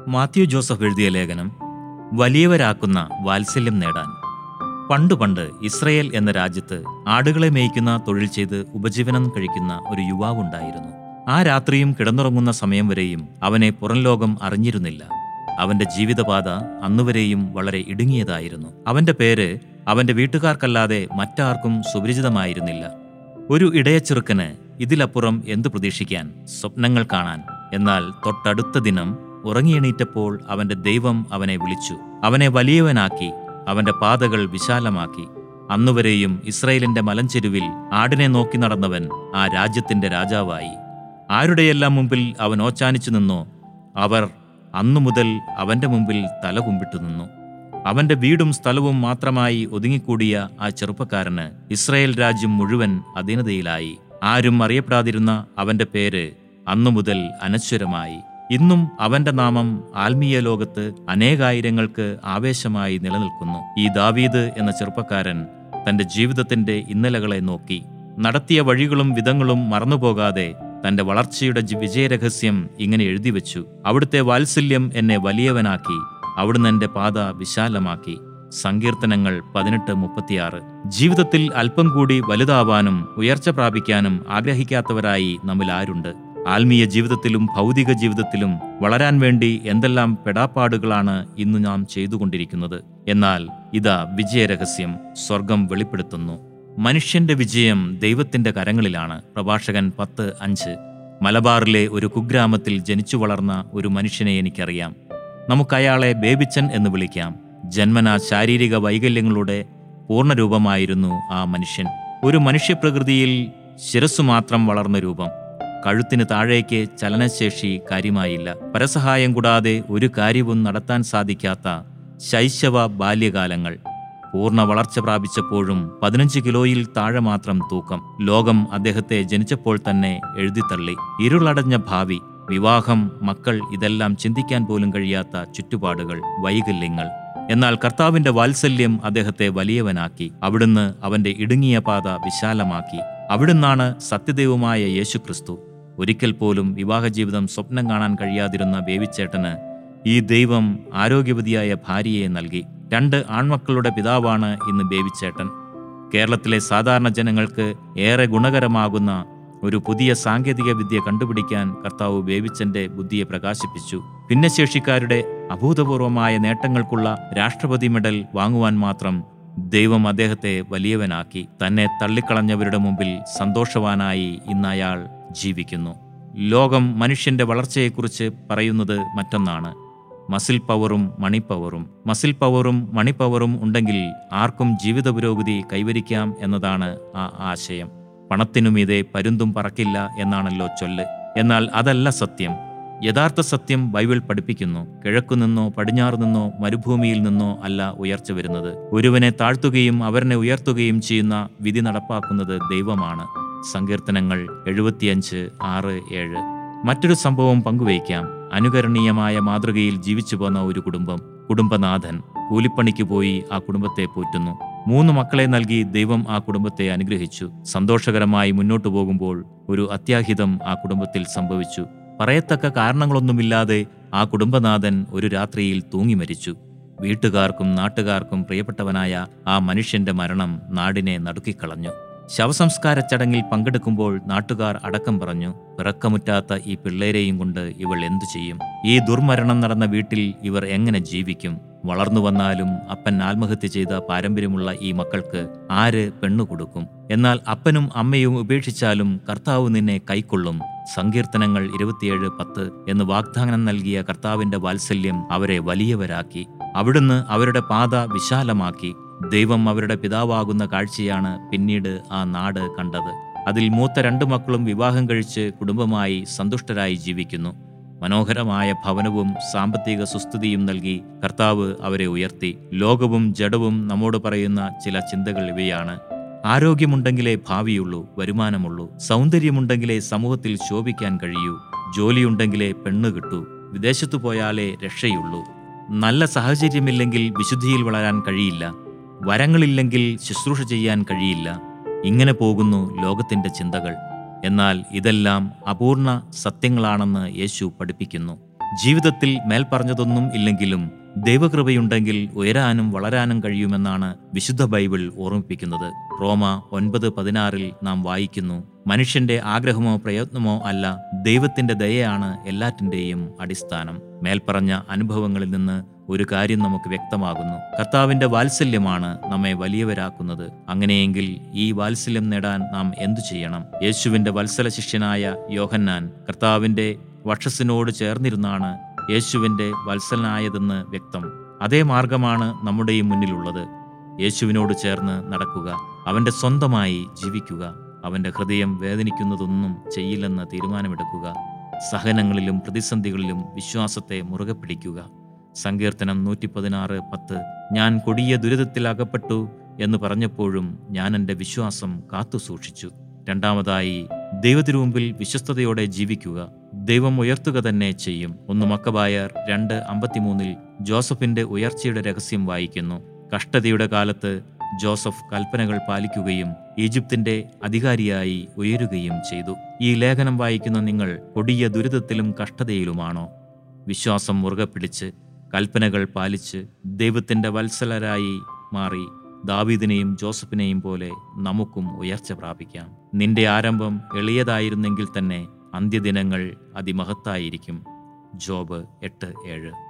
Mathew Joseph എഴുതിയ ലേഖനം വലിയവരാക്കുന്ന വാത്സല്യം നേടാൻ പണ്ട് പണ്ട് ഇസ്രയേൽ എന്ന രാജ്യത്ത് ആടുകളെ മേയ്ക്കുന്ന തൊഴിൽ ചെയ്ത് ഉപജീവനം കഴിക്കുന്ന ഒരു യുവാവുണ്ടായിരുന്നു ആ രാത്രിയും കിടന്നുറങ്ങുന്ന സമയം വരെയും അവനെ പുറം ലോകം അറിഞ്ഞിരുന്നില്ല അവന്റെ ജീവിതപാത അന്നുവരെയും വളരെ ഇടുങ്ങിയതായിരുന്നു അവന്റെ പേര് അവന്റെ വീട്ടുകാർക്കല്ലാതെ മറ്റാർക്കും സുപരിചിതമായിരുന്നില്ല ഒരു ഇടയച്ചെറുക്കന് ഇതിലപ്പുറം എന്തു പ്രതീക്ഷിക്കാൻ സ്വപ്നങ്ങൾ കാണാൻ എന്നാൽ തൊട്ടടുത്ത ദിനം ഉറങ്ങിയെണീറ്റപ്പോൾ അവന്റെ ദൈവം അവനെ വിളിച്ചു അവനെ വലിയവനാക്കി അവന്റെ പാതകൾ വിശാലമാക്കി അന്നുവരെയും ഇസ്രയേലിന്റെ മലഞ്ചെരുവിൽ ആടിനെ നോക്കി നടന്നവൻ ആ രാജ്യത്തിന്റെ രാജാവായി ആരുടെയെല്ലാം മുമ്പിൽ അവൻ ഓച്ചാനിച്ചു നിന്നോ അവർ അന്നു മുതൽ അവന്റെ മുമ്പിൽ തല കുമ്പിട്ടു നിന്നു അവന്റെ വീടും സ്ഥലവും മാത്രമായി ഒതുങ്ങിക്കൂടിയ ആ ചെറുപ്പക്കാരന് ഇസ്രായേൽ രാജ്യം മുഴുവൻ അധീനതയിലായി ആരും അറിയപ്പെടാതിരുന്ന അവന്റെ പേര് അന്നു മുതൽ അനശ്വരമായി ഇന്നും അവന്റെ നാമം ആത്മീയ ലോകത്ത് അനേകായിരങ്ങൾക്ക് ആവേശമായി നിലനിൽക്കുന്നു ഈ ദാവീദ് എന്ന ചെറുപ്പക്കാരൻ തന്റെ ജീവിതത്തിന്റെ ഇന്നലകളെ നോക്കി നടത്തിയ വഴികളും വിധങ്ങളും മറന്നുപോകാതെ തന്റെ വളർച്ചയുടെ ജി- വിജയരഹസ്യം ഇങ്ങനെ എഴുതിവെച്ചു അവിടുത്തെ വാത്സല്യം എന്നെ വലിയവനാക്കി അവിടുന്ന് എന്റെ പാത വിശാലമാക്കി സങ്കീർത്തനങ്ങൾ പതിനെട്ട് മുപ്പത്തിയാറ് ജീവിതത്തിൽ അല്പം കൂടി വലുതാവാനും ഉയർച്ച പ്രാപിക്കാനും ആഗ്രഹിക്കാത്തവരായി നമ്മിൽ ആരുണ്ട് ആത്മീയ ജീവിതത്തിലും ഭൗതിക ജീവിതത്തിലും വളരാൻ വേണ്ടി എന്തെല്ലാം പെടാപ്പാടുകളാണ് ഇന്ന് നാം ചെയ്തുകൊണ്ടിരിക്കുന്നത് എന്നാൽ ഇതാ വിജയരഹസ്യം സ്വർഗം വെളിപ്പെടുത്തുന്നു മനുഷ്യന്റെ വിജയം ദൈവത്തിന്റെ കരങ്ങളിലാണ് പ്രഭാഷകൻ പത്ത് അഞ്ച് മലബാറിലെ ഒരു കുഗ്രാമത്തിൽ ജനിച്ചു വളർന്ന ഒരു മനുഷ്യനെ എനിക്കറിയാം നമുക്കയാളെ ബേബിച്ചൻ എന്ന് വിളിക്കാം ജന്മന ശാരീരിക വൈകല്യങ്ങളുടെ പൂർണ്ണരൂപമായിരുന്നു ആ മനുഷ്യൻ ഒരു മനുഷ്യപ്രകൃതിയിൽ ശിരസ്സു മാത്രം വളർന്ന രൂപം കഴുത്തിന് താഴേക്ക് ചലനശേഷി കാര്യമായില്ല പരസഹായം കൂടാതെ ഒരു കാര്യവും നടത്താൻ സാധിക്കാത്ത ശൈശവ ബാല്യകാലങ്ങൾ പൂർണ്ണ വളർച്ച പ്രാപിച്ചപ്പോഴും പതിനഞ്ച് കിലോയിൽ താഴെ മാത്രം തൂക്കം ലോകം അദ്ദേഹത്തെ ജനിച്ചപ്പോൾ തന്നെ എഴുതിത്തള്ളി ഇരുളടഞ്ഞ ഭാവി വിവാഹം മക്കൾ ഇതെല്ലാം ചിന്തിക്കാൻ പോലും കഴിയാത്ത ചുറ്റുപാടുകൾ വൈകല്യങ്ങൾ എന്നാൽ കർത്താവിന്റെ വാത്സല്യം അദ്ദേഹത്തെ വലിയവനാക്കി അവിടുന്ന് അവന്റെ ഇടുങ്ങിയ പാത വിശാലമാക്കി അവിടുന്നാണ് സത്യദൈവമായ യേശുക്രിസ്തു ഒരിക്കൽ പോലും വിവാഹജീവിതം സ്വപ്നം കാണാൻ കഴിയാതിരുന്ന ബേബിച്ചേട്ടന് ഈ ദൈവം ആരോഗ്യവതിയായ ഭാര്യയെ നൽകി രണ്ട് ആൺമക്കളുടെ പിതാവാണ് ഇന്ന് ബേബിച്ചേട്ടൻ കേരളത്തിലെ സാധാരണ ജനങ്ങൾക്ക് ഏറെ ഗുണകരമാകുന്ന ഒരു പുതിയ സാങ്കേതിക വിദ്യ കണ്ടുപിടിക്കാൻ കർത്താവ് ബേബിച്ചന്റെ ബുദ്ധിയെ പ്രകാശിപ്പിച്ചു ഭിന്നശേഷിക്കാരുടെ അഭൂതപൂർവമായ നേട്ടങ്ങൾക്കുള്ള രാഷ്ട്രപതി മെഡൽ വാങ്ങുവാൻ മാത്രം ദൈവം അദ്ദേഹത്തെ വലിയവനാക്കി തന്നെ തള്ളിക്കളഞ്ഞവരുടെ മുമ്പിൽ സന്തോഷവാനായി ഇന്ന് അയാൾ ജീവിക്കുന്നു ലോകം മനുഷ്യന്റെ വളർച്ചയെക്കുറിച്ച് പറയുന്നത് മറ്റൊന്നാണ് മസിൽ പവറും മണി പവറും മസിൽ പവറും മണി പവറും ഉണ്ടെങ്കിൽ ആർക്കും ജീവിത പുരോഗതി കൈവരിക്കാം എന്നതാണ് ആ ആശയം പണത്തിനുമീതെ പരുന്തും പറക്കില്ല എന്നാണല്ലോ ചൊല്ല് എന്നാൽ അതല്ല സത്യം യഥാർത്ഥ സത്യം ബൈബിൾ പഠിപ്പിക്കുന്നു കിഴക്കുനിന്നോ പടിഞ്ഞാറു നിന്നോ മരുഭൂമിയിൽ നിന്നോ അല്ല ഉയർച്ച വരുന്നത് ഒരുവനെ താഴ്ത്തുകയും അവരനെ ഉയർത്തുകയും ചെയ്യുന്ന വിധി നടപ്പാക്കുന്നത് ദൈവമാണ് സങ്കീർത്തനങ്ങൾ എഴുപത്തിയഞ്ച് ആറ് ഏഴ് മറ്റൊരു സംഭവം പങ്കുവയ്ക്കാം അനുകരണീയമായ മാതൃകയിൽ ജീവിച്ചു പോന്ന ഒരു കുടുംബം കുടുംബനാഥൻ കൂലിപ്പണിക്ക് പോയി ആ കുടുംബത്തെ പോറ്റുന്നു മൂന്ന് മക്കളെ നൽകി ദൈവം ആ കുടുംബത്തെ അനുഗ്രഹിച്ചു സന്തോഷകരമായി മുന്നോട്ടു പോകുമ്പോൾ ഒരു അത്യാഹിതം ആ കുടുംബത്തിൽ സംഭവിച്ചു പറയത്തക്ക കാരണങ്ങളൊന്നുമില്ലാതെ ആ കുടുംബനാഥൻ ഒരു രാത്രിയിൽ തൂങ്ങി മരിച്ചു വീട്ടുകാർക്കും നാട്ടുകാർക്കും പ്രിയപ്പെട്ടവനായ ആ മനുഷ്യന്റെ മരണം നാടിനെ നടുക്കിക്കളഞ്ഞു ശവസംസ്കാര ചടങ്ങിൽ പങ്കെടുക്കുമ്പോൾ നാട്ടുകാർ അടക്കം പറഞ്ഞു പിറക്കമുറ്റാത്ത ഈ പിള്ളേരെയും കൊണ്ട് ഇവൾ എന്തു ചെയ്യും ഈ ദുർമരണം നടന്ന വീട്ടിൽ ഇവർ എങ്ങനെ ജീവിക്കും വളർന്നു വന്നാലും അപ്പൻ ആത്മഹത്യ ചെയ്ത പാരമ്പര്യമുള്ള ഈ മക്കൾക്ക് ആര് പെണ്ണു കൊടുക്കും എന്നാൽ അപ്പനും അമ്മയും ഉപേക്ഷിച്ചാലും കർത്താവ് നിന്നെ കൈക്കൊള്ളും സങ്കീർത്തനങ്ങൾ ഇരുപത്തിയേഴ് പത്ത് എന്ന് വാഗ്ദാനം നൽകിയ കർത്താവിന്റെ വാത്സല്യം അവരെ വലിയവരാക്കി അവിടുന്ന് അവരുടെ പാത വിശാലമാക്കി ദൈവം അവരുടെ പിതാവാകുന്ന കാഴ്ചയാണ് പിന്നീട് ആ നാട് കണ്ടത് അതിൽ മൂത്ത രണ്ടു മക്കളും വിവാഹം കഴിച്ച് കുടുംബമായി സന്തുഷ്ടരായി ജീവിക്കുന്നു മനോഹരമായ ഭവനവും സാമ്പത്തിക സുസ്ഥിതിയും നൽകി കർത്താവ് അവരെ ഉയർത്തി ലോകവും ജഡവും നമ്മോട് പറയുന്ന ചില ചിന്തകൾ ഇവയാണ് ആരോഗ്യമുണ്ടെങ്കിലേ ഭാവിയുള്ളൂ വരുമാനമുള്ളൂ സൗന്ദര്യമുണ്ടെങ്കിലേ സമൂഹത്തിൽ ശോഭിക്കാൻ കഴിയൂ ജോലിയുണ്ടെങ്കിലേ പെണ്ണ് കിട്ടൂ വിദേശത്തു പോയാലേ രക്ഷയുള്ളൂ നല്ല സാഹചര്യമില്ലെങ്കിൽ വിശുദ്ധിയിൽ വളരാൻ കഴിയില്ല വരങ്ങളില്ലെങ്കിൽ ശുശ്രൂഷ ചെയ്യാൻ കഴിയില്ല ഇങ്ങനെ പോകുന്നു ലോകത്തിന്റെ ചിന്തകൾ എന്നാൽ ഇതെല്ലാം അപൂർണ സത്യങ്ങളാണെന്ന് യേശു പഠിപ്പിക്കുന്നു ജീവിതത്തിൽ മേൽപ്പറഞ്ഞതൊന്നും ഇല്ലെങ്കിലും ദൈവകൃപയുണ്ടെങ്കിൽ ഉയരാനും വളരാനും കഴിയുമെന്നാണ് വിശുദ്ധ ബൈബിൾ ഓർമ്മിപ്പിക്കുന്നത് റോമ ഒൻപത് പതിനാറിൽ നാം വായിക്കുന്നു മനുഷ്യന്റെ ആഗ്രഹമോ പ്രയത്നമോ അല്ല ദൈവത്തിന്റെ ദയയാണ് എല്ലാറ്റിന്റെയും അടിസ്ഥാനം മേൽപ്പറഞ്ഞ അനുഭവങ്ങളിൽ നിന്ന് ഒരു കാര്യം നമുക്ക് വ്യക്തമാകുന്നു കർത്താവിന്റെ വാത്സല്യമാണ് നമ്മെ വലിയവരാക്കുന്നത് അങ്ങനെയെങ്കിൽ ഈ വാത്സല്യം നേടാൻ നാം എന്തു ചെയ്യണം യേശുവിന്റെ വത്സല ശിഷ്യനായ യോഹന്നാൻ കർത്താവിന്റെ വക്ഷസിനോട് ചേർന്നിരുന്നാണ് യേശുവിന്റെ വത്സലനായതെന്ന് വ്യക്തം അതേ മാർഗമാണ് നമ്മുടെയും മുന്നിലുള്ളത് യേശുവിനോട് ചേർന്ന് നടക്കുക അവന്റെ സ്വന്തമായി ജീവിക്കുക അവന്റെ ഹൃദയം വേദനിക്കുന്നതൊന്നും ചെയ്യില്ലെന്ന് തീരുമാനമെടുക്കുക സഹനങ്ങളിലും പ്രതിസന്ധികളിലും വിശ്വാസത്തെ മുറുകെ പിടിക്കുക സങ്കീർത്തനം നൂറ്റി പതിനാറ് പത്ത് ഞാൻ കൊടിയ ദുരിതത്തിൽ അകപ്പെട്ടു എന്ന് പറഞ്ഞപ്പോഴും ഞാൻ എൻ്റെ വിശ്വാസം കാത്തു സൂക്ഷിച്ചു രണ്ടാമതായി ദൈവത്തിനു മുമ്പിൽ വിശ്വസ്തയോടെ ജീവിക്കുക ദൈവം ഉയർത്തുക തന്നെ ചെയ്യും ഒന്ന് മക്കബായർ രണ്ട് അമ്പത്തിമൂന്നിൽ ജോസഫിന്റെ ഉയർച്ചയുടെ രഹസ്യം വായിക്കുന്നു കഷ്ടതയുടെ കാലത്ത് ജോസഫ് കൽപ്പനകൾ പാലിക്കുകയും ഈജിപ്തിന്റെ അധികാരിയായി ഉയരുകയും ചെയ്തു ഈ ലേഖനം വായിക്കുന്ന നിങ്ങൾ കൊടിയ ദുരിതത്തിലും കഷ്ടതയിലുമാണോ വിശ്വാസം മുറുകെ പിടിച്ച് കൽപ്പനകൾ പാലിച്ച് ദൈവത്തിൻ്റെ വത്സലരായി മാറി ദാവീദിനെയും ജോസഫിനെയും പോലെ നമുക്കും ഉയർച്ച പ്രാപിക്കാം നിന്റെ ആരംഭം എളിയതായിരുന്നെങ്കിൽ തന്നെ അന്ത്യദിനങ്ങൾ അതിമഹത്തായിരിക്കും ജോബ് എട്ട് ഏഴ്